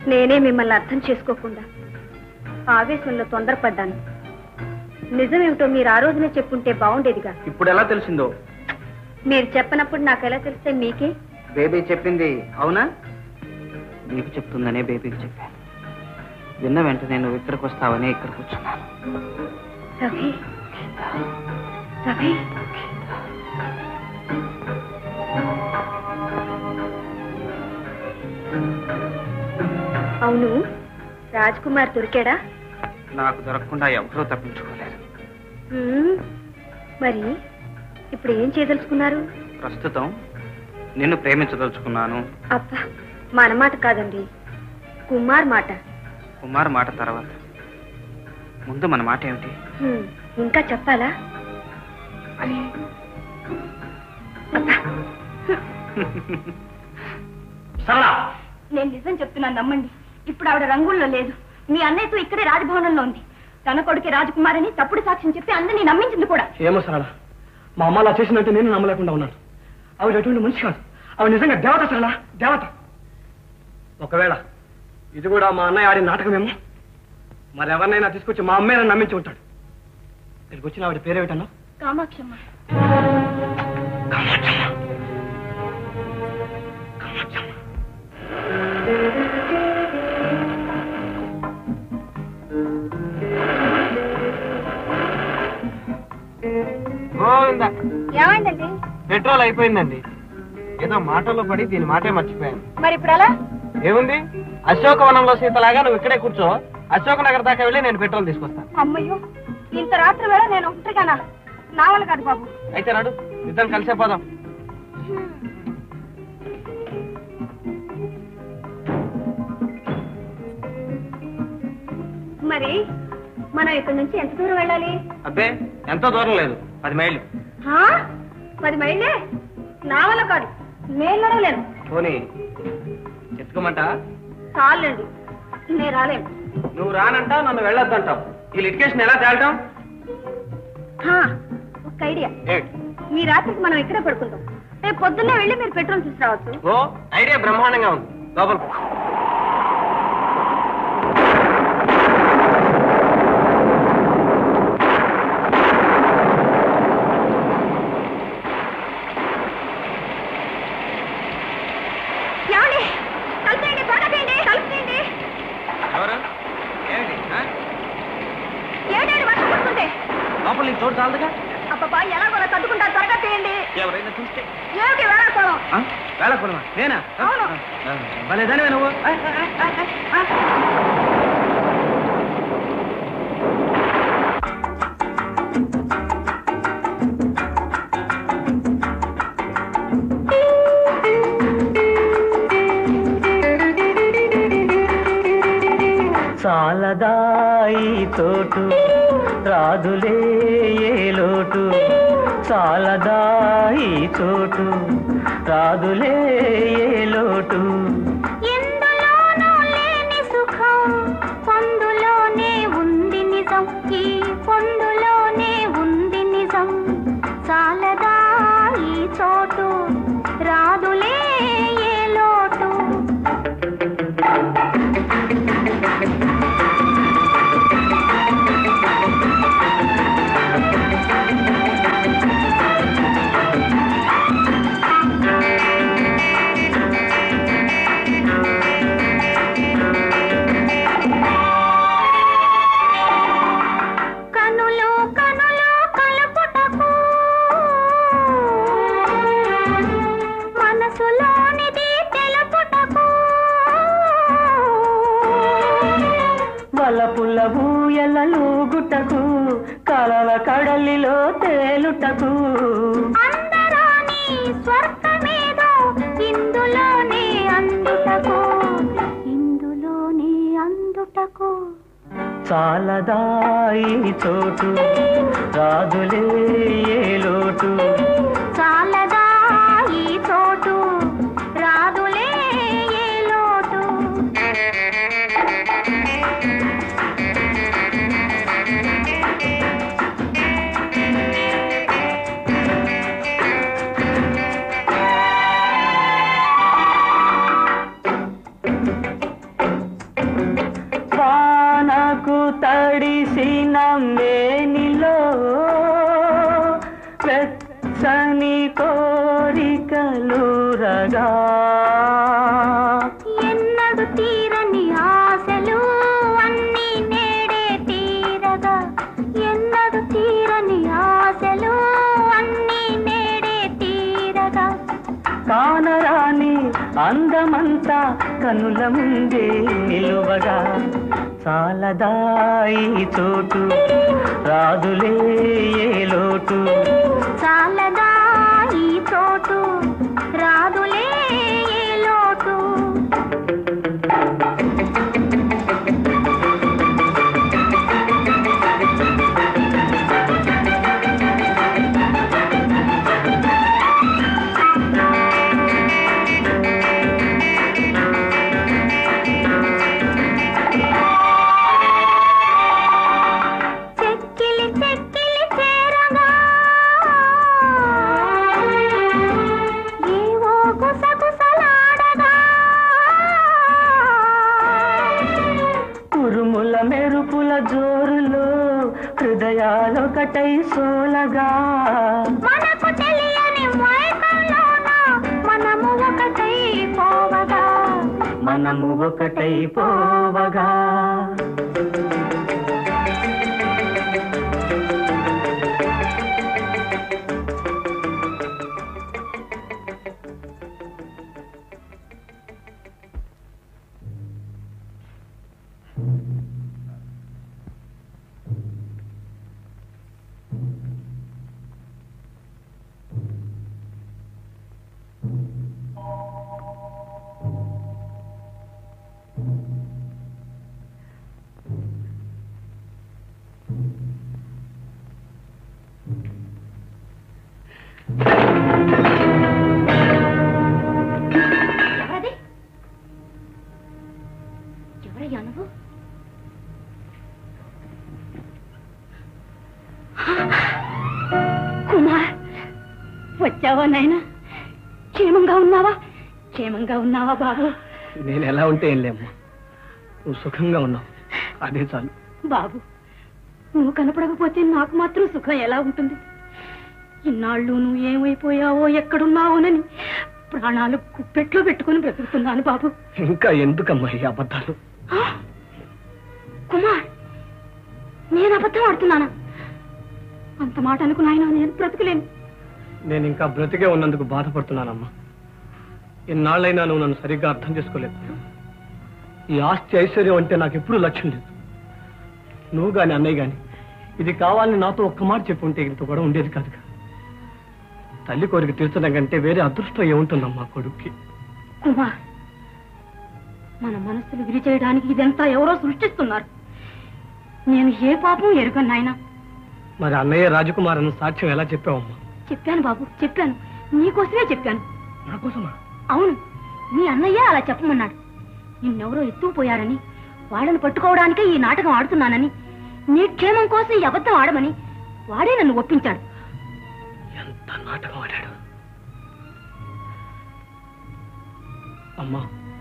నేనే మిమ్మల్ని అర్థం చేసుకోకుండా ఆవేశంలో తొందరపడ్డాను నిజమేమిటో మీరు ఆ రోజునే చెప్పుంటే బాగుండేదిగా ఇప్పుడు ఎలా తెలిసిందో మీరు చెప్పనప్పుడు నాకు ఎలా తెలిస్తే మీకే బేబీ చెప్పింది అవునా నీకు చెప్తుందనే బేబీకి చెప్పాను విన్న వెంటనే నువ్వు ఇక్కడికి వస్తావని ఇక్కడ కూర్చున్నాను రవి రవి అవును రాజ్ కుమార్ దొరికాడా నాకు దొరకకుండా ఎవరూ తప్పించుకోలేరు హ్మ్. మరి ఇప్పుడు ఏం చేయదలుచుకున్నారు ప్రస్తుతం నిన్ను ప్రేమించదలుచుకున్నాను అబ్బా మన మాట కాదండి కుమార్ మాట కుమార్ మాట తర్వాత ముందు మన మాట ఏమిటి హ్మ్. ఇంకా చెప్పాలా అని అబ్బా సరళ నేను నిజం చెప్తున్నాను నమ్మండి ఇప్పుడు ఆవిడ రంగుల్లో లేదు మీ అన్నయ్యతో ఇక్కడే రాజభవనంలో ఉంది తన కొడుకే రాజకుమార్ అని తప్పుడు సాక్ష్యం చెప్పి అందరినీ నమ్మించింది కూడా ఏమో సరళ మా అమ్మ అలా చేసినట్టు నేను నమ్మలేకుండా ఉన్నాను ఆవిడ ఎటువంటి మనిషి కాదు ఆవిడ నిజంగా దేవత సరళ దేవత ఒకవేళ ఇది కూడా మా అన్నయ్య ఆడిన నాటకమేమో మరి ఎవరినైనా తీసుకొచ్చి మా అమ్మాయిని నమ్మించి ఉంటాడు ఇక్కడికి వచ్చిన ఆవిడ పేరేమిటన్నా కామాక్షమ్మ గోవిందా ఏమైందండి పెట్రోల్ అయిపోయిందండి ఏదో మాటల్లో పడి దీని మాటే మర్చిపోయాను మరి ఇప్పుడు అలా ఏముంది అశోకవనంలో సీతలాగా నువ్వు ఇక్కడే కూర్చో అశోక నగర్ దాకా వెళ్ళి నేను పెట్రోల్ తీసుకొస్తాను అమ్మయ్యో ఇంత రాత్రి వేళ నేను ఒంటరిగానా నా వల్ల కాదు బాబు అయితే నాడు ఇద్దరం కలిసే పోదాం మరి మనం ఇక్కడి నుంచి ఎంత దూరం వెళ్ళాలి అబ్బే ఎంతో దూరం లేదు పది మైళ్ళు హా? పది మైళ్ళే నా వల్ల కాదు నేను నడవలేను పోనీ ఎత్తుకోమంట చాలండి నేను రాలేను నువ్వు రానంటావు నన్ను వెళ్ళొద్దంటావు ఈ లిటికేషన్ ఎలా తేలటం హా, ఒక ఐడియా ఏమిటి? ఈ రాత్రికి మనం ఇక్కడే పడుకుందాం రేపు పొద్దున్నే వెళ్ళి మీరు పెట్రోల్ తీసుకురావచ్చు ఓ ఐడియా బ్రహ్మాండంగా ఉంది లోపల ఏమండి కలిపేయండి తోటకేయండి కలిపేయండి ఎవరు ఏమిటి ఆ? ఏడాడు వర్షం పడుతుంది లోపల నీకు చోటు చాలదుగా అబ్బా ఎలాగోలా తట్టుకుంటారు త్వరగా చేయండి ఎవరైనా చూస్తే ఏమిటి వేళాకోళం ఆ? వేళకొడమా నేనా అవును. భలేదానివే నువ్వు ఆ, ఆ, ఆ, ఆ, ఆ. చాలదాయి తోటు రాదులే ఏ లోటు చాలదాయి చోటు రాదులే ఏ లోటు ఎందులోనూ లేని సుఖం పొందులోనే ఉంది నిజం ఈ పొందులోనే ఉంది నిజం చాలదా ఈ చోటు రాదులే ఏ లోటు కనులు కనులు కలుపుటకు మనసులోనిది తెలుపుటకు వలపుల ఊయలూగుటకు కలల కడలిలో తేలుటకు అందరాని స్వర్గమేదో ఇందులోనే అందుటకు ఇందులోనే అందుటకు చాలదాయి చోటు రాదులే ఏ లోటు చాలదా ఈ చోటు రాదులే ఏ లోటు కోరికలురగా ఎన్నడు తీరని ఆశలు అన్నీ నేడే తీరగా ఎన్నడు తీరని ఆశలు అన్నీ నేడే తీరగా కానరాని అందమంతా కనుల ముందే నిలువగా చాలదాయి చోటు రాదులే ఏ లోటు చాలదా ఈ చోటు రాదులే ఏ లోటు చెక్కిలి చెక్కిలి చేరగా ఏవో గుసగుసలాడగా ఉరుముల మెరుపుల జోరులో హృదయాలొకటై సోలగా మనకు తెలియని మైకంలోన మనము ఒకటై పోవగా మనము ఒకటై పోవగా ఎవరది ఎవరయ్యా నువ్వు కుమార్ వచ్చావా నాయనా క్షేమంగా ఉన్నావా క్షేమంగా ఉన్నావా బాబు నేను ఎలా ఉంటే ఏం లేమ్మా నువ్వు సుఖంగా ఉన్నావు అదే చాలు బాబు నువ్వు కనపడకపోతే నాకు మాత్రం సుఖం ఎలా ఉంటుంది ఇన్నాళ్ళు నువ్వు ఏమైపోయావో ఎక్కడున్నావోనని ప్రాణాలు కుప్పెట్లో పెట్టుకుని బ్రతుకుతున్నాను బాబు ఇంకా ఎందుకమ్మా ఈ అబద్ధాలు ఆ! కుమార్ నేను అబద్ధం ఆడుతున్నానా అంత మాట అనుకున్నాయన నేను బ్రతకలేను నేను ఇంకా బ్రతికే ఉన్నందుకు బాధపడుతున్నానమ్మా ఇన్నాళ్ళైనా నువ్వు నన్ను సరిగ్గా అర్థం చేసుకోలేదు ఈ ఆస్తి ఐశ్వర్యం అంటే నాకు ఎప్పుడూ లక్ష్యం లేదు నువ్వు గాని అన్నయ్య గాని ఇది కావాలని నాతో ఒక్క మాట చెప్పుంటే ఇంత కూడా ఉండేది కాదుగా తల్లి కోరిక తీర్చడం కంటే వేరే అదృష్టం ఏముంటుందమ్మా కొడుక్కి కుమార్ మన మనస్సులు విరిచేయడానికి ఇదంతా ఎవరో సృష్టిస్తున్నారు నేను ఏ పాపం ఎరుగను నాయనా మరి అన్నయ్య రాజకుమార్ అన్న సాక్ష్యం ఎలా చెప్పావమ్మా చెప్పాను బాబు చెప్పాను నీకోసమే చెప్పాను నా కోసమా అవును మీ అన్నయ్య అలా చెప్పమన్నాడు నిన్నెవరో ఎత్తుకుపోయారని వాళ్ళని పట్టుకోవడానికే ఈ నాటకం ఆడుతున్నానని నీ క్షేమం కోసం ఈ అబద్ధం ఆడమని వాడే నన్ను ఒప్పించాడు ఎంత నాటకం ఆడాడు అమ్మా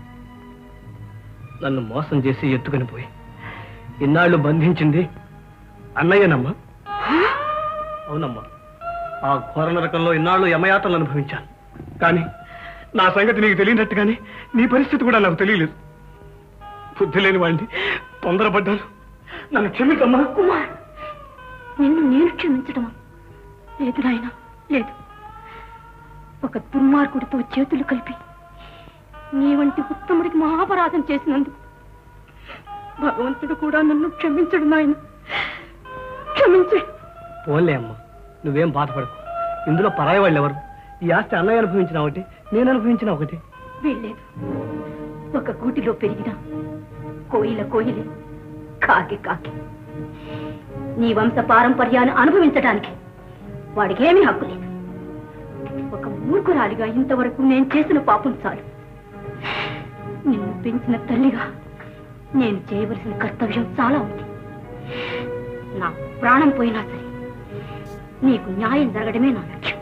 నన్ను మోసం చేసి ఎత్తుకుని పోయి ఇన్నాళ్ళు బంధించింది అన్నయ్యనమ్మా అవునమ్మా ఆ ఘోర నరకంలో ఇన్నాళ్ళు యమయాతలు అనుభవించాను కానీ నా సంగతి నీకు తెలియనట్టుగానే నీ పరిస్థితి కూడా నాకు తెలియలేదు బుద్ధి లేని వాడిని తొందరపడ్డాను నన్ను క్షమించమ్మా కుమార్ నిన్ను నేను క్షమించడమా లేదు నాయన లేదు ఒక దుర్మార్గుడితో చేతులు కలిపి నీ వంటి ఉత్తముడికి మహాపరాధం చేసినందుకు భగవంతుడు కూడా నన్ను క్షమించడు నాయన క్షమించడు పోన్లే అమ్మా నువ్వేం బాధపడకు ఇందులో పరాయి వాళ్ళు ఎవరు ఈ ఆస్తి అన్నయ్య అనుభవించిన ఒకటి నేను అనుభవించిన ఒకటి వీల్లేదు ఒక గూటిలో పెరిగిన కోయిల కోయిలే కాకి కాకి నీ వంశ పారంపర్యాన్ని అనుభవించడానికి వాడికి ఏమీ హక్కు లేదు ఒక మూర్ఖురాలిగా ఇంతవరకు నేను చేసిన పాపం చాలు నిన్ను పెంచిన తల్లిగా నేను చేయవలసిన కర్తవ్యం చాలా ఉంది నా ప్రాణం పోయినా సరే నీకు న్యాయం జరగడమే నా లక్ష్యం